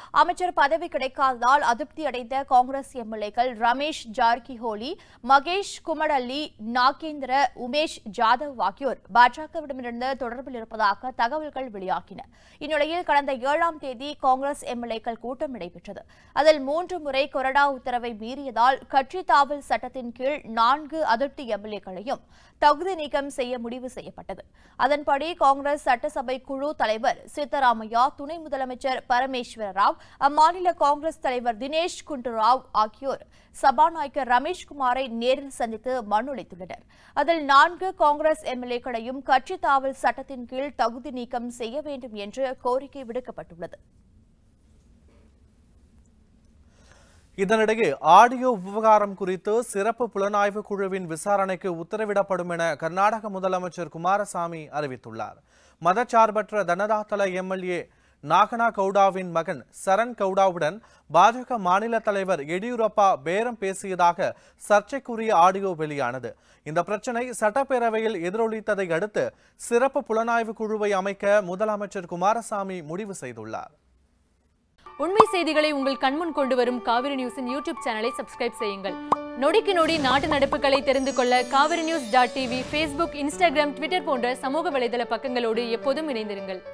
அமைச்சர் பதவி கிடைக்காததால் அதிருப்தி அடைந்த காங்கிரஸ் எம்எல்ஏக்கள் ரமேஷ் ஜார்கிஹோலி மகேஷ் குமடல்லி நாகேந்திர உமேஷ் ஜாதவ் ஆகியோர் பாஜகவிடமிருந்து தொடர்பில் இருப்பதாக தகவல்கள் வெளியாகின இந்நிலையில் கடந்த ஏழாம் தேதி காங்கிரஸ் எம்எல்ஏக்கள் கூட்டம் நடைபெற்றது அதில் மூன்று முறை கொறடா உத்தரவை மீறியதால் கட்சி தாவல் சட்டத்தின் கீழ் நான்கு அதிருப்தி எம்எல்ஏக்களையும் தகுதி நீக்கம் செய்ய முடிவு செய்யப்பட்டது அதன்படி காங்கிரஸ் சட்டசபை குழு தலைவர் சித்தராமையா துணை முதலமைச்சர் பரமேஸ்வர ராவ் அம்மாநில காங்கிரஸ் தலைவர் தினேஷ் குண்டுராவ் ஆகியோர் சபாநாயகர் ரமேஷ்குமாரை நேரில் சந்தித்து மனு அளித்துள்ளனர் அதில் நான்கு காங்கிரஸ் எம்எல்ஏக்களையும் கட்சி தாவல் சட்டத்தின் கீழ் தகுதி நீக்கம் செய்ய வேண்டும் என்று கோரிக்கை விடுக்கப்பட்டுள்ளது இதனிடையே ஆடியோ விவகாரம் குறித்து சிறப்பு புலனாய்வு குழுவின் விசாரணைக்கு உத்தரவிடப்படும் என கர்நாடக முதலமைச்சர் குமாரசாமி அறிவித்துள்ளார் மதச்சார்பற்ற தனதாத்தள எம்எல்ஏ நாகனா கவுடாவின் மகன் சரண் கவுடாவுடன் பாஜக மாநில தலைவர் எடியூரப்பா பேரம் பேசியதாக சர்ச்சைக்குரிய ஆடியோ வெளியானது இந்த பிரச்சனை சட்டப்பேரவையில் எதிரொலித்ததை அடுத்து சிறப்பு புலனாய்வு குழுவை அமைக்க முதலமைச்சர் குமாரசாமி முடிவு செய்துள்ளார் உண்மை செய்திகளை உங்கள் கண்முன் கொண்டு வரும் காவிரி நியூஸின் யூடியூப் சேனலை சப்ஸ்கிரைப் செய்யுங்கள் நொடிக்கு நொடி நாட்டு நடப்புகளை தெரிந்து கொள்ள Kaveri news dot TV Facebook Instagram Twitter போன்ற சமூக வலைதள பக்கங்களோடு எப்போதும் இணைந்திருங்கள்